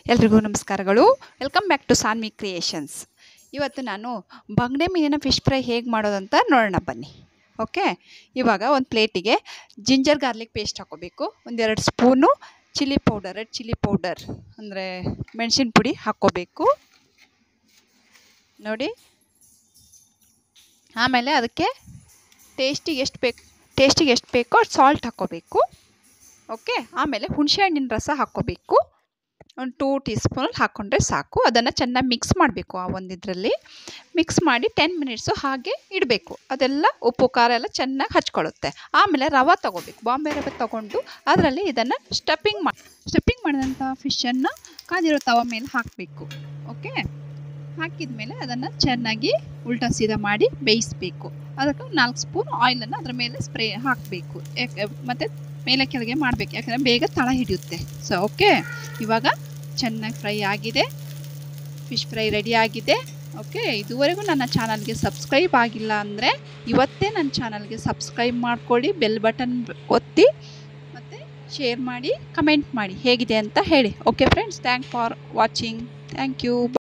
ಎಲ್ರಿಗೂ ನಮಸ್ಕಾರಗಳು welcome back to Saanvi creations ಇವತ್ತು ನಾನು ಬಂಗಡೆ ಮೀನಿನ ಫಿಶ್ ಫ್ರೈ ಹೇಗೆ ಮಾಡೋದಂತ ನೋಡೋಣ ಬನ್ನಿ ಓಕೆ ಇವಾಗ ಒಂದು ಪ್ಲೇಟಿಗೆ ಜಿಂಜರ್ ಗಾರ್ಲಿಕ್ ಪೇಸ್ಟ್ ಹಾಕೋಬೇಕು ಒಂದೆರಡು spoon chilli powder red chilli powder ಅಂದರೆ ಮೆಣಸಿನ ಪುಡಿ ಹಾಕ್ಕೋಬೇಕು ನೋಡಿ ಆಮೇಲೆ ಅದಕ್ಕೆ ಟೇಸ್ಟಿಗೆ ಎಷ್ಟು ಬೇಕು ಟೇಸ್ಟಿಗೆ ಎಷ್ಟು ಬೇಕೋ ಅಷ್ಟು ಸಾಲ್ಟ್ ಹಾಕ್ಕೋಬೇಕು ಓಕೆ ಆಮೇಲೆ ಹುಣಸೆಹಣ್ಣಿನ ರಸ ಹಾಕ್ಕೋಬೇಕು ಒಂದು ಟೂ ಟೀ ಸ್ಪೂನಲ್ಲಿ ಹಾಕ್ಕೊಂಡ್ರೆ ಸಾಕು ಅದನ್ನು ಚೆನ್ನಾಗಿ ಮಿಕ್ಸ್ ಮಾಡಬೇಕು ಆ ಒಂದು ಇದರಲ್ಲಿ ಮಿಕ್ಸ್ ಮಾಡಿ ಟೆನ್ ಮಿನಿಟ್ಸು ಹಾಗೆ ಇಡಬೇಕು ಅದೆಲ್ಲ ಉಪ್ಪು ಖಾರ ಎಲ್ಲ ಚೆನ್ನಾಗಿ ಹಚ್ಕೊಳ್ಳುತ್ತೆ ಆಮೇಲೆ ರವೆ ತೊಗೋಬೇಕು ಬಾಂಬೆ ರವೆ ತೊಗೊಂಡು ಅದರಲ್ಲಿ ಇದನ್ನು ಸ್ಟಫಿಂಗ್ ಮಾಡಿ ಸ್ಟಫಿಂಗ್ ಮಾಡಿದಂಥ ಫಿಶನ್ನು ಕಾದಿರೋ ತವ ಮೇಲೆ ಹಾಕಬೇಕು ಓಕೆ ಹಾಕಿದ ಮೇಲೆ ಅದನ್ನು ಚೆನ್ನಾಗಿ ಉಲ್ಟಾ ಸೀದಾ ಮಾಡಿ ಬೇಯಿಸಬೇಕು ಅದಕ್ಕೆ ನಾಲ್ಕು ಸ್ಪೂನ್ ಆಯಿಲನ್ನು ಅದರ ಮೇಲೆ ಸ್ಪ್ರೇ ಹಾಕಬೇಕು ಯಾಕೆ ಮತ್ತು ಮೇಲೆ ಕೆಳಗೆ ಮಾಡಬೇಕು ಯಾಕಂದರೆ ಬೇಗ ತಳ ಹಿಡಿಯುತ್ತೆ ಸೊ ಓಕೆ ಇವಾಗ ಚೆನ್ನಾಗಿ ಫ್ರೈ ಆಗಿದೆ ಫಿಶ್ ಫ್ರೈ ರೆಡಿ ಆಗಿದೆ ಓಕೆ ಇದುವರೆಗೂ ನನ್ನ ಚಾನಲ್ಗೆ ಸಬ್ಸ್ಕ್ರೈಬ್ ಆಗಿಲ್ಲ ಅಂದರೆ ಇವತ್ತೇ ನನ್ನ ಚಾನಲ್ಗೆ ಸಬ್ಸ್ಕ್ರೈಬ್ ಮಾಡ್ಕೊಳ್ಳಿ ಬೆಲ್ ಬಟನ್ ಒತ್ತಿ ಮತ್ತು ಶೇರ್ ಮಾಡಿ ಕಮೆಂಟ್ ಮಾಡಿ ಹೇಗಿದೆ ಅಂತ ಹೇಳಿ okay friends thank for watching thank you